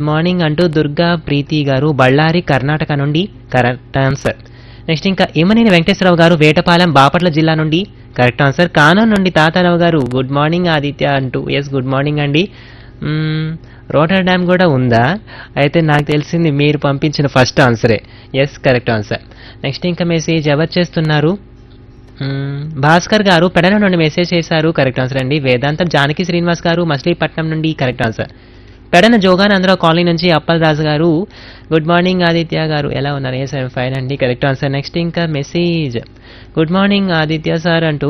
morning అంటూ దుర్గా ప్రీతి గారు బళ్ళారి కర్ణాటక నుండి కరెక్ట్ ఆన్సర్ నెక్స్ట్ ఇంకా ఇమనేని వెంకటేశ్వరరావు గారు వేటపాలెం బాపట్ల జిల్లా నుండి కరెక్ట్ ఆన్సర్ కానూన్ నుండి తాతారావు గారు గుడ్ మార్నింగ్ ఆదిత్య అంటూ ఎస్ గుడ్ మార్నింగ్ అండి మ్మ్, రోటర్ డ్యామ్ కూడా ఉందా అయితే నాకు తెలిసింది మీరు పంపించిన ఫస్ట్ ఆన్సరే ఎస్ కరెక్ట్ ఆన్సర్ నెక్స్ట్ ఇంకా మెసేజ్ ఎవరు చేస్తున్నారు మ్మ్, భాస్కర్ గారు పెడన నుండి మెసేజ్ చేశారు కరెక్ట్ ఆన్సర్ అండి వేదాంతం జానకి శ్రీనివాస్ గారు మచిలీపట్నం నుండి correct answer Pedana Joganandarao colony నుంచి అప్పల్ రాజు గారు గుడ్ మార్నింగ్ ఆదిత్య గారు ఎలా ఉన్నారు ఏ సార్ ఫైన్ అండి కరెక్ట్ ఆన్సర్ నెక్స్ట్ ఇంకా message good morning Aditya sir అంటూ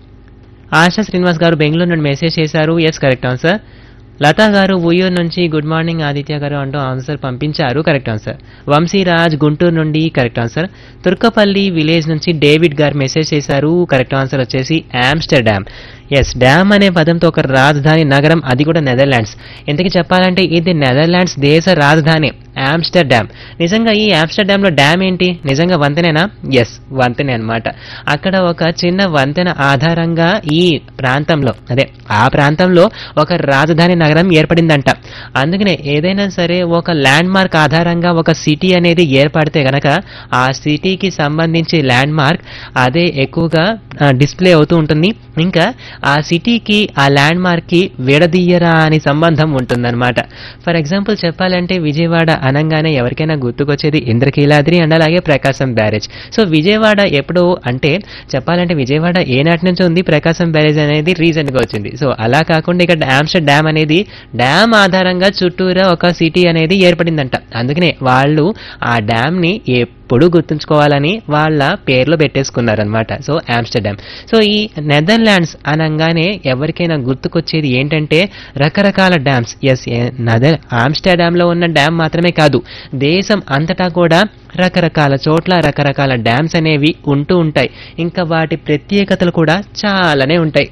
ఆశా శ్రీనివాస్ గారు బెంగళూరు నుండి మెసేజ్ చేశారు ఎస్ కరెక్ట్ ఆన్సర్ లతా గారు ఉయ్యూరు నుంచి గుడ్ మార్నింగ్ ఆదిత్య గారు అంటూ ఆన్సర్ పంపించారు కరెక్ట్ ఆన్సర్ వంశీరాజ్ గుంటూరు నుండి కరెక్ట్ ఆన్సర్ తుర్కపల్లి విలేజ్ నుంచి డేవిడ్ గారు మెసేజ్ చేశారు కరెక్ట్ ఆన్సర్ వచ్చేసి ఆమ్స్టర్డామ్ ఎస్ డ్యామ్ అనే పదంతో ఒక రాజధాని నగరం అది కూడా నెదర్లాండ్స్ ఇంతకీ చెప్పాలంటే ఇది నెదర్లాండ్స్ దేశ రాజధాని ఆమ్స్టర్డామ్ నిజంగా ఈ ఆమ్స్టర్డామ్ లో డ్యామ్ ఏంటి నిజంగా వంతెనేనా ఎస్ వంతెనే అన్నమాట అక్కడ ఒక చిన్న వంతెన ఆధారంగా ఈ ప్రాంతంలో అదే ఆ ప్రాంతంలో ఒక రాజధాని నగరం ఏర్పడిందంట అందుకనే ఏదైనా సరే ఒక ల్యాండ్ మార్క్ ఆధారంగా ఒక సిటీ అనేది ఏర్పడితే గనక ఆ సిటీకి సంబంధించి ల్యాండ్ మార్క్ అదే ఎక్కువగా డిస్ప్లే అవుతూ ఉంటుంది ఇంకా ఆ సిటీకి ఆ ల్యాండ్ మార్క్ కి విడదీయరా అని సంబంధం ఉంటుందన్నమాట ఫర్ ఎగ్జాంపుల్ చెప్పాలంటే విజయవాడ అనంగానే ఎవరికైనా గుర్తుకొచ్చేది ఇంద్రకీలాద్రి అండ్ అలాగే ప్రకాశం బ్యారేజ్ సో విజయవాడ ఎప్పుడు అంటే చెప్పాలంటే విజయవాడ ఏనాటి నుంచి ఉంది ప్రకాశం బ్యారేజ్ అనేది రీసెంట్ గా వచ్చింది సో అలా కాకుండా ఇక్కడ ఆమ్స్టర్ డ్యామ్ అనేది డ్యామ్ ఆధారంగా చుట్టూరా ఒక సిటీ అనేది ఏర్పడిందంట అందుకనే వాళ్ళు ఆ డ్యామ్ ని ఎప్పుడు గుర్తుంచుకోవాలని వాళ్ళ పేర్లు పెట్టేసుకున్నారనమాట సో ఆమ్స్టర్డామ్ సో ఈ నెదర్లాండ్స్ అనగానే ఎవరికైనా గుర్తుకొచ్చేది ఏంటంటే రకరకాల డ్యామ్స్ ఎస్ నదర్ ఆమ్స్టర్డామ్ లో ఉన్న డ్యామ్ మాత్రమే కాదు దేశం అంతటా కూడా రకరకాల చోట్ల రకరకాల డ్యామ్స్ అనేవి ఉంటూ ఉంటాయి ఇంకా వాటి ప్రత్యేకతలు కూడా చాలానే ఉంటాయి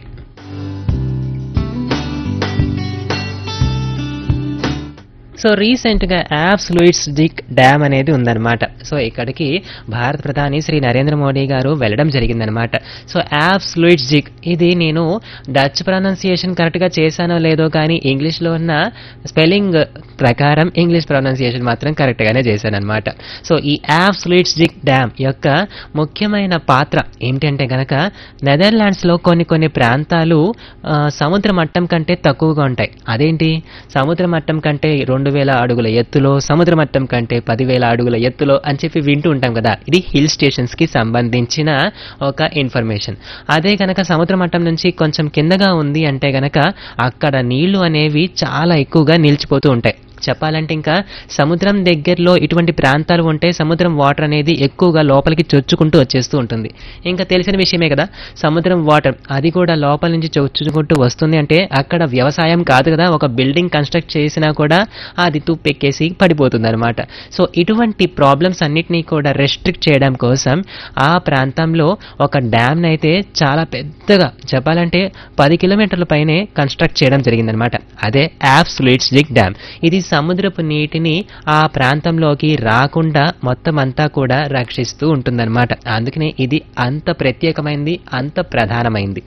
సో రీసెంట్గా యాప్స్ లూయిడ్స్ డిక్ డ్యామ్ అనేది ఉందన్నమాట సో ఇక్కడికి భారత ప్రధాని శ్రీ నరేంద్ర మోడీ గారు వెళ్ళడం జరిగిందనమాట సో యాప్స్ లూయిడ్స్ డిక్ ఇది నేను డచ్ ప్రొనౌన్సియేషన్ కరెక్ట్గా చేశానో లేదో కానీ ఇంగ్లీష్లో ఉన్న స్పెల్లింగ్ ప్రకారం ఇంగ్లీష్ ప్రొనౌన్సియేషన్ మాత్రం కరెక్ట్గానే చేశానన్నమాట సో ఈ యాప్స్ లూయిడ్స్ డిక్ డ్యామ్ యొక్క ముఖ్యమైన పాత్ర ఏంటంటే గనక నెదర్లాండ్స్లో కొన్ని కొన్ని ప్రాంతాలు ఆ, సముద్ర మట్టం కంటే తక్కువగా ఉంటాయి అదేంటి సముద్ర మట్టం కంటే రెండు వేల అడుగుల ఎత్తులో సముద్ర మట్టం కంటే పదివేల అడుగుల ఎత్తులో అని చెప్పి వింటూ ఉంటాం కదా ఇది హిల్ స్టేషన్స్ కి సంబంధించిన ఒక ఇన్ఫర్మేషన్ అదే గనక సముద్ర మట్టం నుంచి కొంచెం కిందగా ఉంది అంటే గనక అక్కడ నీళ్లు అనేవి చాలా ఎక్కువగా నిలిచిపోతూ ఉంటాయి చెప్పాలంటే ఇంకా సముద్రం దగ్గరలో ఇటువంటి ప్రాంతాలు ఉంటే సముద్రం వాటర్ అనేది ఎక్కువగా లోపలికి చొచ్చుకుంటూ వచ్చేస్తూ ఉంటుంది ఇంకా తెలిసిన విషయమే కదా సముద్రం వాటర్ అది కూడా లోపల నుంచి చొచ్చుకుంటూ వస్తుంది అంటే అక్కడ వ్యవసాయం కాదు కదా ఒక బిల్డింగ్ కన్స్ట్రక్ట్ చేసినా కూడా అది తుప్పెక్కేసి పడిపోతుంది అనమాట సో ఇటువంటి ప్రాబ్లమ్స్ అన్నిటినీ కూడా రెస్ట్రిక్ట్ చేయడం కోసం ఆ ప్రాంతంలో ఒక డ్యామ్ అయితే చాలా పెద్దగా చెప్పాలంటే పది కిలోమీటర్ల పైనే కన్స్ట్రక్ట్ చేయడం జరిగిందనమాట అదే యాప్స్ లిగ్ డ్యామ్ ఇది సముద్రపు నీటిని ఆ ప్రాంతంలోకి రాకుండా మొత్తం అంతా కూడా రక్షిస్తూ ఉంటుందన్నమాట అందుకనే ఇది అంత ప్రత్యేకమైంది అంత ప్రధానమైంది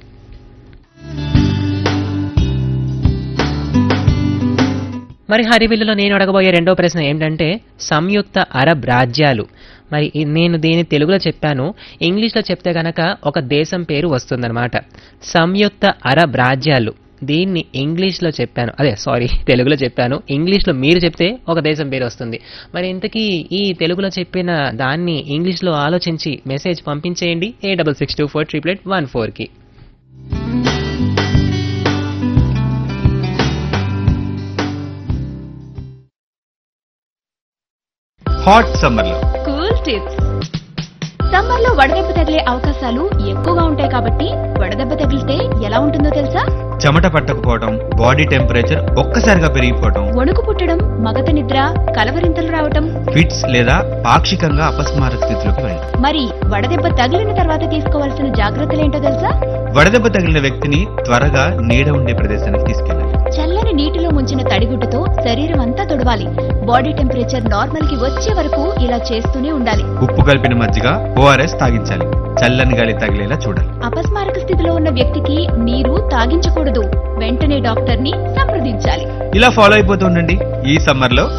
మరి హరివిల్లులో నేను అడగబోయే రెండో ప్రశ్న ఏంటంటే సంయుక్త అరబ్ రాజ్యాలు మరి ఈ- నేను దీన్ని తెలుగులో చెప్పాను ఇంగ్లీష్లో చెప్తే గనక ఒక దేశం పేరు వస్తుందన్నమాట సంయుక్త అరబ్ రాజ్యాలు దీన్ని ఇంగ్లీష్లో చెప్పాను అదే సారీ తెలుగులో చెప్పాను ఇంగ్లీష్లో మీరు చెప్తే ఒక దేశం పేరు వస్తుంది మరి ఇంతకీ ఈ తెలుగులో చెప్పిన దాన్ని ఇంగ్లీష్లో ఆలోచించి మెసేజ్ పంపించేయండి A double six two four triple eight one ఫోర్కి హాట్ సమ్మర్ లో కూల్ టిప్స్ సమ్మర్ లో వడదెబ్బ తగిలే అవకాశాలు ఎక్కువగా ఉంటాయి కాబట్టి వడదెబ్బ తగిలితే ఎలా ఉంటుందో తెలుసా చెమట పట్టకపోవడం బాడీ టెంపరేచర్ ఒక్కసారిగా పెరిగిపోవడం వణుకు పుట్టడం మగత నిద్ర కలవరింతలు రావటం ఫిట్స్ లేదా పాక్షికంగా అపస్మారక స్థితిలోకి వెళ్ళడం మరి వడదెబ్బ తగిలిన తర్వాత తీసుకోవాల్సిన జాగ్రత్తలేంటో తెలుసా వడదెబ్బ తగిలిన వ్యక్తిని త్వరగా నీడ ఉండే ప్రదేశానికి తీసుకెళ్ళాలి చల్లని నీటిలో ముంచిన తడిగుడ్డుతో శరీరం అంతా తుడవాలి బాడీ టెంపరేచర్ నార్మల్ కి వచ్చే వరకు ఇలా చేస్తూనే ఉండాలి ఉప్పు కలిపిన మజ్జిగ ఓఆర్ఎస్ తాగించాలి చల్లని గాలి తగిలేలా చూడాలి అపస్మారక స్థితిలో ఉన్న వ్యక్తికి నీరు తాగించకూడదు వెంటనే డాక్టర్ ని సంప్రదించాలి ఇలా ఫాలో అయిపోతూ ఉండండి ఈ సమ్మర్ లో